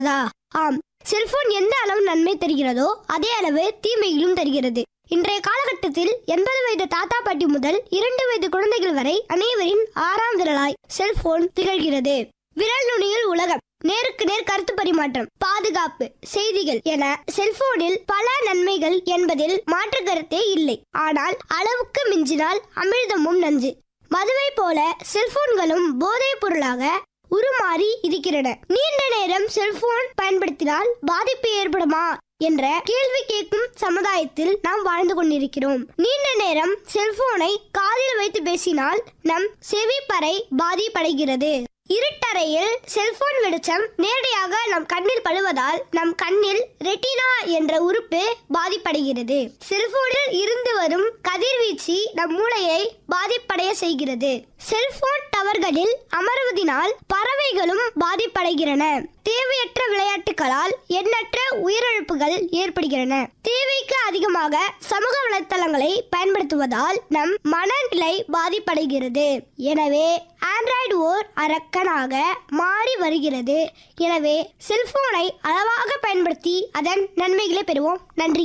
அதா ஆம் செல்போன் எந்த அளவு நன்மை தருகிறதோ அதே அளவு தீமைகளும் தருகிறது இன்றைய காலகட்டத்தில் எண்பது வயது தாத்தா பாட்டி முதல் இரண்டு வயது குழந்தைகள் வரை அனைவரின் ஆறாம் விரலாய் செல்போன் திகழ்கிறது விரல் நுனியில் உலகம் நேருக்கு நேர் கருத்து பரிமாற்றம் பாதுகாப்பு செய்திகள் என செல்போனில் பல நன்மைகள் என்பதில் மாற்று கருத்தே இல்லை ஆனால் அளவுக்கு மிஞ்சினால் அமிர்தமும் நஞ்சு மதுவை போல செல்போன்களும் போதைப் பொருளாக உருமாறி இருக்கிறன நீண்ட நேரம் செல்போன் பயன்படுத்தினால் பாதிப்பு ஏற்படுமா என்ற கேள்வி கேட்கும் சமுதாயத்தில் நாம் வாழ்ந்து கொண்டிருக்கிறோம் நீண்ட நேரம் செல்போனை காதில் வைத்து பேசினால் நம் செவிப்பறை பாதிப்படைகிறது இருட்டறையில் செல்போன் வெளிச்சம் நேரடியாக நம் கண்ணில் படுவதால் நம் கண்ணில் ரெட்டினா என்ற உறுப்பு பாதிப்படைகிறது செல்போனில் இருந்து வரும் கதிர்வீச்சு நம் மூளையை பாதிப்படைய செய்கிறது செல்போன் டவர்களில் அமர்வதினால் பறவைகளும் பாதிப்படைகிறன தேவையற்ற விளையாட்டுகளால் எண்ணற்ற உயிரிழப்புகள் ஏற்படுகிறன தேவைக்கு அதிகமாக சமூக வலைத்தளங்களை பயன்படுத்துவதால் நம் மனநிலை பாதிப்படைகிறது எனவே ஆண்ட்ராய்டு ஓர் அரக்கனாக மாறி வருகிறது எனவே செல்போனை அளவாக பயன்படுத்தி அதன் நன்மைகளை பெறுவோம் நன்றி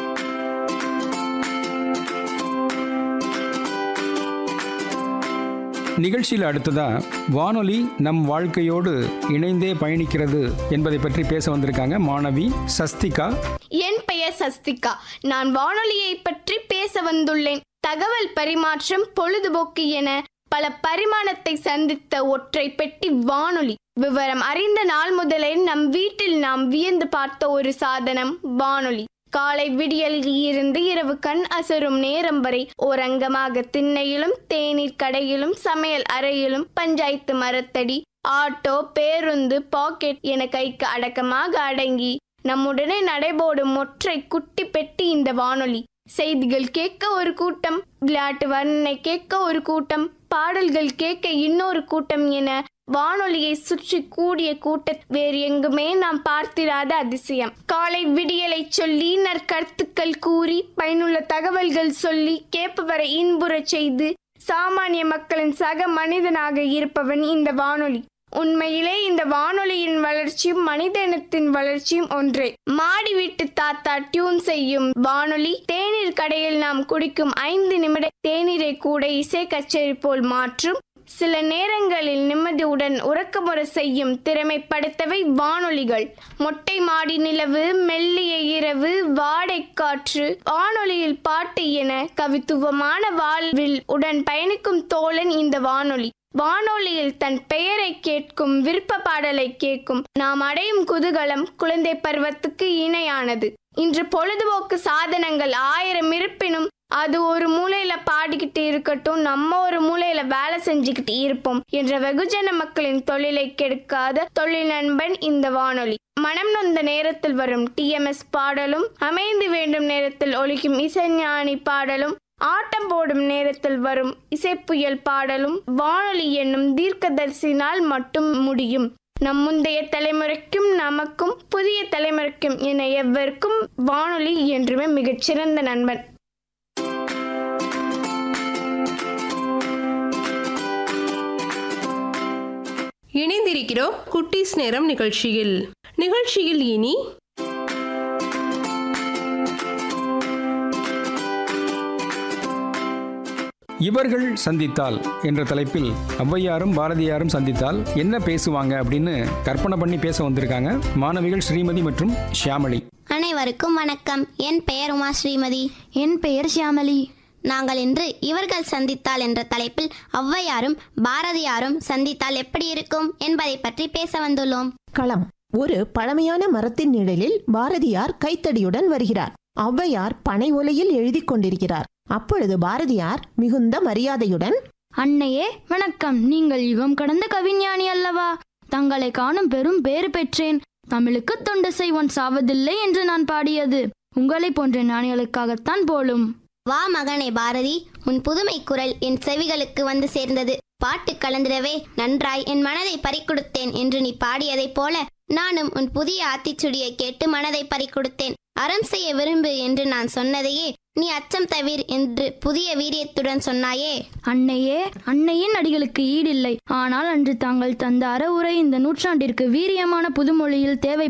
நிகழ்ச்சியில் அடுத்ததா வானொலி நம் வாழ்க்கையோடு இணைந்தே பயணிக்கிறது என்பதை பற்றி பேச வந்திருக்காங்க மாணவி சஸ்திகா என் பெயர் சஸ்திகா நான் வானொலியை பற்றி பேச வந்துள்ளேன் தகவல் பரிமாற்றம் பொழுதுபோக்கு என பல பரிமாணத்தை சந்தித்த ஒற்றை பெட்டி வானொலி விவரம் அறிந்த நாள் முதலே நம் வீட்டில் நாம் வியந்து பார்த்த ஒரு சாதனம் வானொலி காலை விடியலில் இருந்து இரவு கண் அசரும் நேரம் வரை ஓரங்கமாக திண்ணையிலும் தேநீர் கடையிலும் சமையல் அறையிலும் பஞ்சாயத்து மரத்தடி ஆட்டோ பேருந்து பாக்கெட் என கைக்கு அடக்கமாக அடங்கி நம்முடனே நடைபோடும் ஒற்றை குட்டி பெட்டி இந்த வானொலி செய்திகள் கேட்க ஒரு கூட்டம் விளையாட்டு வர்ணனை கேட்க ஒரு கூட்டம் பாடல்கள் கேட்க இன்னொரு கூட்டம் என வானொலியை சுற்றி கூடிய கூட்ட வேறு எங்குமே நாம் பார்த்திராத அதிசயம் காலை விடியலை சொல்லி நற்கருத்துக்கள் கூறி பயனுள்ள தகவல்கள் சொல்லி கேட்பவரை இன்புறச் செய்து சாமானிய மக்களின் சக மனிதனாக இருப்பவன் இந்த வானொலி உண்மையிலே இந்த வானொலியின் வளர்ச்சியும் மனித இனத்தின் வளர்ச்சியும் ஒன்றே மாடி வீட்டு தாத்தா டியூன் செய்யும் வானொலி தேநீர் கடையில் நாம் குடிக்கும் ஐந்து நிமிட தேநீரை கூட இசை கச்சேரி போல் மாற்றும் சில நேரங்களில் நிம்மதியுடன் உறக்கமுற செய்யும் திறமை படைத்தவை வானொலிகள் மொட்டை மாடி நிலவு மெல்லிய இரவு வாடை காற்று வானொலியில் பாட்டு என கவித்துவமான வாழ்வில் உடன் பயணிக்கும் தோழன் இந்த வானொலி வானொலியில் தன் பெயரை கேட்கும் விருப்ப பாடலை கேட்கும் நாம் அடையும் குதூகலம் குழந்தை பருவத்துக்கு இணையானது இன்று பொழுதுபோக்கு சாதனங்கள் ஆயிரம் இருப்பினும் அது ஒரு மூலையில பாடிக்கிட்டு இருக்கட்டும் நம்ம ஒரு மூலையில வேலை செஞ்சுக்கிட்டு இருப்போம் என்ற வெகுஜன மக்களின் தொழிலை கெடுக்காத தொழில் நண்பன் இந்த வானொலி மனம் நொந்த நேரத்தில் வரும் டிஎம்எஸ் பாடலும் அமைந்து வேண்டும் நேரத்தில் ஒலிக்கும் இசைஞானி பாடலும் ஆட்டம் போடும் நேரத்தில் வரும் இசைப்புயல் பாடலும் வானொலி என்னும் தீர்க்கதரிசினால் மட்டும் முடியும் நம் முந்தைய தலைமுறைக்கும் நமக்கும் புதிய தலைமுறைக்கும் என எவருக்கும் வானொலி என்றுமே மிகச்சிறந்த நண்பன் இணைந்திருக்கிறோம் குட்டீஸ் நேரம் நிகழ்ச்சியில் நிகழ்ச்சியில் இனி இவர்கள் சந்தித்தால் என்ற தலைப்பில் ஔவையாரும் பாரதியாரும் சந்தித்தால் என்ன பேசுவாங்க அப்படின்னு கற்பனை பண்ணி பேச வந்திருக்காங்க மாணவிகள் ஸ்ரீமதி மற்றும் ஷியாமளி அனைவருக்கும் வணக்கம் என் பெயர் உமா ஸ்ரீமதி என் பெயர் ஷியாமளி நாங்கள் இன்று இவர்கள் சந்தித்தால் என்ற தலைப்பில் ஔவையாரும் பாரதியாரும் சந்தித்தால் எப்படி இருக்கும் என்பதை பற்றி பேச வந்துள்ளோம் களம் ஒரு பழமையான மரத்தின் நிழலில் பாரதியார் கைத்தடியுடன் வருகிறார் ஔவையார் பனை ஒலையில் எழுதி கொண்டிருக்கிறார் அப்பொழுது பாரதியார் மிகுந்த மரியாதையுடன் அன்னையே வணக்கம் நீங்கள் யுகம் கடந்த கவிஞானி அல்லவா தங்களை காணும் பெரும் பேறு பெற்றேன் தமிழுக்கு தொண்டு செய்வன் சாவதில்லை என்று நான் பாடியது உங்களை போன்ற ஞானிகளுக்காகத்தான் போலும் வா மகனே பாரதி உன் புதுமை குரல் என் செவிகளுக்கு வந்து சேர்ந்தது பாட்டு கலந்திடவே நன்றாய் என் மனதை பறிக்கொடுத்தேன் என்று நீ பாடியதைப் போல நானும் உன் புதிய ஆத்திச்சுடியை கேட்டு மனதை பறிகொடுத்தேன் அறம் செய்ய விரும்பு என்று நான் சொன்னதையே நீ அச்சம் தவிர் என்று புதிய வீரியத்துடன் சொன்னாயே அன்னையே அன்னையின் அடிகளுக்கு ஈடில்லை ஆனால் அன்று தாங்கள் தந்த அறவுரை இந்த நூற்றாண்டிற்கு வீரியமான புதுமொழியில் தேவை